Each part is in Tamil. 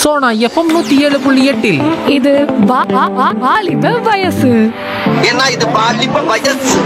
சோனா எஃப்எம் நூத்தி ஏழு புள்ளி எட்டில் இது வா- வா- வா- வாலிப வயசு ஏன்னா இது பாலிப்ப வயசு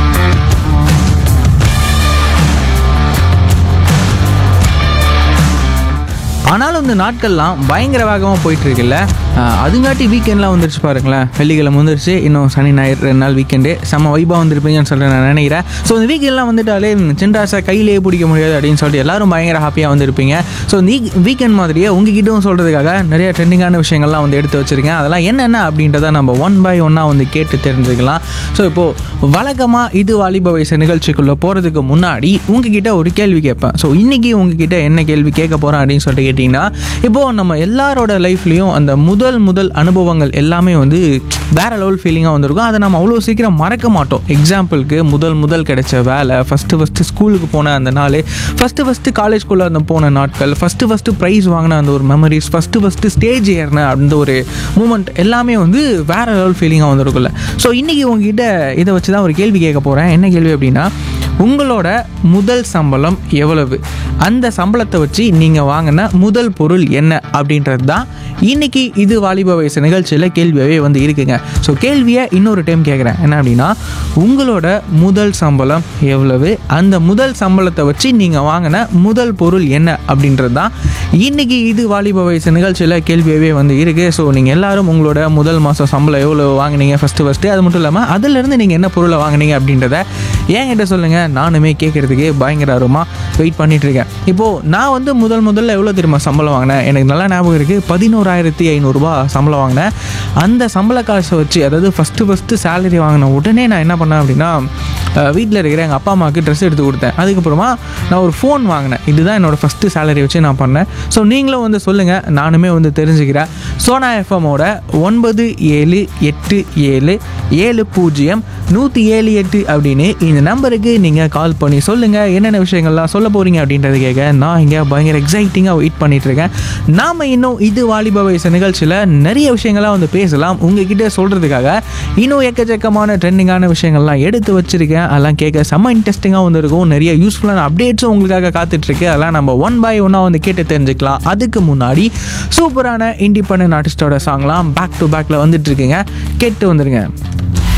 ஆனாலும் இந்த நாட்கள்லாம் பயங்கர வேகமாக போயிட்டு இருக்குல்ல ஆஹ் அதுங்காட்டி வீக்கெண்ட்லாம் வந்துருச்சு பாருங்களேன் வெள்ளிக்கிழமை வந்துருச்சு இன்னும் சனி ஞாயிறு ரெண்டு நாள் வீக்கெண்டு செம்ம வைபாக வந்திருப்பீங்கன்னு சொல்லிட்டு நான் நினைக்கிறேன் ஸோ இந்த வீக்கெண்ட்லாம் வந்துட்டாலே சின்ராசை கையிலேயே பிடிக்க முடியாது அப்படின்னு சொல்லிட்டு எல்லாரும் பயங்கர ஹாப்பியாக வந்திருப்பீங்க ஸோ நீ வீக்கெண்ட் மாதிரியே உங்ககிட்டவும் சொல்கிறதுக்காக நிறைய ட்ரெண்டிங்கான விஷயங்கள்லாம் வந்து எடுத்து வச்சிருக்கேன் அதெல்லாம் என்னென்ன அப்படின்றத நம்ம ஒன் பை ஒன்னாக வந்து கேட்டு தெரிஞ்சுக்கலாம் ஸோ இப்போது வழக்கமாக இது வாலிப வயசு நிகழ்ச்சிக்குள்ளே போகிறதுக்கு முன்னாடி உங்ககிட்ட ஒரு கேள்வி கேட்பேன் ஸோ இன்றைக்கி உங்ககிட்ட என்ன கேள்வி கேட்க போகிறேன் அப்படின்னு சொல்லிட்டு கேட்டிங்கன்னா இப்போது நம்ம எல்லாரோட லைஃப்லேயும் அந்த முதல் முதல் அனுபவங்கள் எல்லாமே வந்து வேற லெவல் ஃபீலிங்காக வந்திருக்கும் அதை நம்ம அவ்வளோ சீக்கிரம் மறக்க மாட்டோம் எக்ஸாம்பிளுக்கு முதல் முதல் கிடைச்ச வேலை ஃபஸ்ட்டு ஃபஸ்ட்டு ஸ்கூலுக்கு போன அந்த நாள் ஃபஸ்ட்டு ஃபஸ்ட்டு காலேஜ்குள்ளே அந்த போன நாட்கள் ஃபஸ்ட்டு ஃபஸ்ட்டு ப்ரைஸ் வாங்கின அந்த ஒரு மெமரிஸ் ஃபஸ்ட்டு ஃபஸ்ட்டு ஸ்டேஜ் ஏறின அந்த ஒரு மூமெண்ட் எல்லாமே வந்து வேற லெவல் ஃபீலிங்காக வந்திருக்குல்ல ஸோ இன்றைக்கி உங்ககிட்ட இதை வச்சு தான் ஒரு கேள்வி கேட்க போகிறேன் என்ன கேள்வி அப்படின்னா உங்களோட முதல் சம்பளம் எவ்வளவு அந்த சம்பளத்தை வச்சு நீங்கள் வாங்கின முதல் பொருள் என்ன அப்படின்றது தான் இன்னைக்கு இது வாலிப வயசு நிகழ்ச்சியில் கேள்வியாகவே வந்து இருக்குங்க ஸோ கேள்வியை இன்னொரு டைம் கேட்குறேன் என்ன அப்படின்னா உங்களோட முதல் சம்பளம் எவ்வளவு அந்த முதல் சம்பளத்தை வச்சு நீங்கள் வாங்கின முதல் பொருள் என்ன அப்படின்றது தான் இன்னைக்கு இது வாலிப வயசு நிகழ்ச்சியில் கேள்வியாகவே வந்து இருக்குது ஸோ நீங்கள் எல்லாரும் உங்களோட முதல் மாதம் சம்பளம் எவ்வளோ வாங்குனீங்க ஃபஸ்ட்டு ஃபஸ்ட்டு அது மட்டும் இல்லாமல் அதுலேருந்து நீங்கள் என்ன பொருளை வாங்குனீங்க அப்படின்றத என்கிட்ட சொல்லுங்கள் நானுமே கேட்குறதுக்கு பயங்கர ஆர்வமாக வெயிட் பண்ணிட்டு இருக்கேன் இப்போது நான் வந்து முதல் முதல்ல எவ்வளோ தெரியுமா சம்பளம் வாங்கினேன் எனக்கு நல்லா ஞாபகம் இருக்குது பதினோராயிரத்தி ஐநூறுரூபா சம்பளம் வாங்கினேன் அந்த சம்பள காசை வச்சு அதாவது ஃபஸ்ட்டு ஃபஸ்ட்டு சேலரி வாங்கின உடனே நான் என்ன பண்ணேன் அப்படின்னா வீட்டில் இருக்கிற எங்கள் அப்பா அம்மாவுக்கு ட்ரெஸ் எடுத்து கொடுத்தேன் அதுக்கப்புறமா நான் ஒரு ஃபோன் வாங்கினேன் இதுதான் என்னோடய ஃபஸ்ட்டு சேலரி வச்சு நான் பண்ணேன் ஸோ நீங்களும் வந்து சொல்லுங்கள் நானுமே வந்து தெரிஞ்சுக்கிறேன் சோனா எஃப்எம்மோட ஒன்பது ஏழு எட்டு ஏழு ஏழு பூஜ்ஜியம் நூற்றி ஏழு எட்டு அப்படின்னு இந்த நம்பருக்கு நீங்கள் கால் பண்ணி சொல்லுங்கள் என்னென்ன விஷயங்கள்லாம் சொல்ல போகிறீங்க அப்படின்றது கேட்க நான் இங்கே பயங்கர எக்ஸைட்டிங்காக வெயிட் பண்ணிட்டு இருக்கேன் நாம் இன்னும் இது வாலிப வயசு நிகழ்ச்சியில் நிறைய விஷயங்கள்லாம் வந்து பேசலாம் உங்ககிட்ட சொல்கிறதுக்காக இன்னும் எக்கச்சக்கமான ட்ரெண்டிங்கான விஷயங்கள்லாம் எடுத்து வச்சிருக்கேன் அதெல்லாம் கேட்க செம்ம இன்ட்ரெஸ்டிங்காக வந்து இருக்கும் நிறைய யூஸ்ஃபுல்லான அப்டேட்ஸும் உங்களுக்காக காத்துட்ருக்கு அதெல்லாம் நம்ம ஒன் பை ஒன்னாக வந்து கேட்டு தெரிஞ்சுக்கலாம் அதுக்கு முன்னாடி சூப்பரான இண்டிபெண்டன்ட் ஆர்டிஸ்டோட சாங்லாம் பேக் டு பேக்கில் வந்துட்டு இருக்குங்க கேட்டு வந்துருங்க